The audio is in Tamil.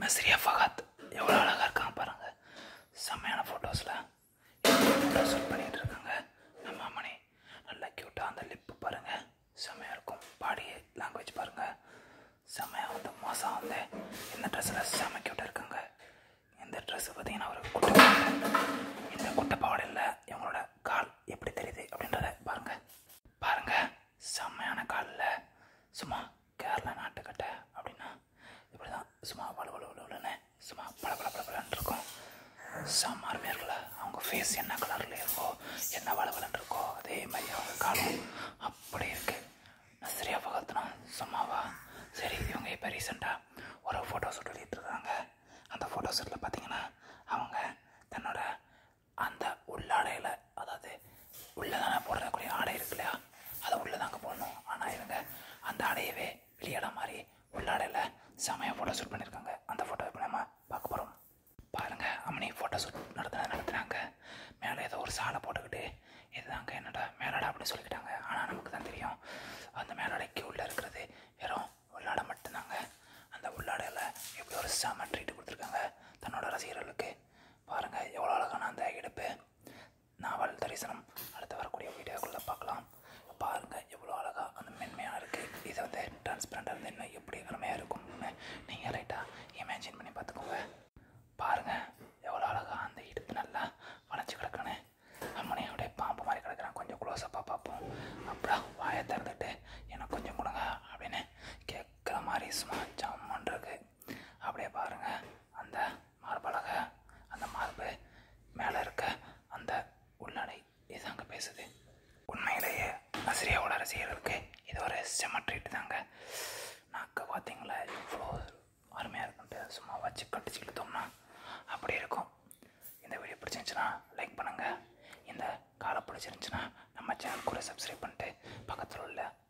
நஸ்ரியா ஃபகாத் எவ்வளோ அழகாக இருக்காங்க பாருங்க செம்மையான ஃபோட்டோஸில் ஃபோட்டோ ஷூட் பண்ணிகிட்டு இருக்காங்க நம்ம அம்மணி நல்லா க்யூட்டாக அந்த லிப்பு பாருங்க செம்மையாக இருக்கும் பாடி லாங்குவேஜ் பாருங்க செம்மையாக வந்து மோசம் வந்து இந்த ட்ரெஸ்ஸில் செம்ம க்யூட்டாக இருக்காங்க இந்த ட்ரெஸ் பார்த்தீங்கன்னா ஒரு குட்டை பாவாடை. இந்த குட்டை பாவாடையில் இவங்களோட கால் எப்படி தெரியுது அப்படின்றத பாருங்க பாருங்க செம்மையான காலில் சும்மா கேரளா நாட்டுக்கட்டை அப்படின்னா இப்படி தான் சும்மா வளு வளு வலுன்னு சும்மா பல பல பல பலன்னு இருக்கும் செம்ம அருமையாக இருக்குல்ல அவங்க ஃபேஸ் என்ன கலரில் இருக்கோ என்ன வளவலன்னு இருக்கோ அதே மாதிரி அவங்க காலம் அப்படி இருக்கு நஸ்ரியா பகத்னா சும்மாவா சரி இவங்க இப்போ ரீசெண்டாக ஒரு ஃபோட்டோ ஷூட் வெளியிட்டு இருக்காங்க அந்த ஃபோட்டோ ஷூட்டில் பார்த்தீங்கன்னா அவங்க தன்னோட அந்த உள்ளாடையில் அதாவது உள்ளதான போடக்கூடிய ஆடை இருக்கு இல்லையா அதை உள்ளதாங்க போடணும் ஆனால் இவங்க அந்த ஆடையவே வெளியிட மாதிரி உள்ளாடையில் செமையாக ஃபோட்டோ ஷூட் பண்ணியிருக்காங்க அந்த ஃபோட்டோ இப்போ நம்ம பார்க்க போகிறோம் பாருங்க அம்மனி ஃபோட்டோ ஷூட் நடத்தின நடத்துனாங்க மேலே ஏதோ ஒரு சாலை போட்டுக்கிட்டு இதுதாங்க என்னடா மேலாடை அப்படின்னு சொல்லிக்கிட்டாங்க ஆனால் நமக்கு தான் தெரியும் அந்த மேலாடைக்கு உள்ளே இருக்கிறது வெறும் உள்ளாடை மட்டும்தாங்க அந்த உள்ளாடையில் எப்படி ஒரு செம ட்ரீட் கொடுத்துருக்காங்க தன்னோட ரசிகர்களுக்கு பாருங்க எவ்வளோ அழகான அந்த இடுப்பு நாவல் தரிசனம் அடுத்து வரக்கூடிய வீடியோக்குள்ளே பார்க்கலாம் பாருங்க எவ்வளோ அழகாக அந்த மென்மையாக இருக்குது இது வந்து டிரான்ஸ்பரண்டாக இருந்து இன்னும் எப்படி அருமையாக இருக்கும்னு நீங்கள் லைட்டாக இமேஜின் பண்ணி பார்த்துக்கோங்க பாருங்க எவ்வளோ அழகாக அந்த இடுப்பு நல்லா வளைஞ்சு கிடக்குன்னு அம்மனையோட பாம்பு மாதிரி கிடக்குறான் கொஞ்சம் க்ளோஸப்பாக பார்ப்போம் அப்புறம் வாயை திறந்துட்டு எனக்கு கொஞ்சம் கொடுங்க அப்படின்னு கேட்குற மாதிரி சும்மா ஜம்மன் இருக்கு அப்படியே பாருங்க அந்த மார்பழக அந்த மார்பு மேலே இருக்க அந்த உள்ளடை இதாங்க பேசுது உண்மையிலேயே நசிரியாவோட ரசிகர்களுக்கு இது ஒரு செம ட்ரீட் தாங்க நாக்க பார்த்தீங்களா இவ்வளோ அருமையாக இருக்குன்ட்டு சும்மா வச்சு கட்டிச்சு இழுத்தோம்னா அப்படி இருக்கும் இந்த வீடியோ பிடிச்சிருந்துச்சுன்னா லைக் பண்ணுங்கள் இந்த காலை பிடிச்சிருந்துச்சுன்னா நம்ம சேனல் கூட சப்ஸ்கிரைப் பண்ணிட்டு பக்கத்தில் உள்ள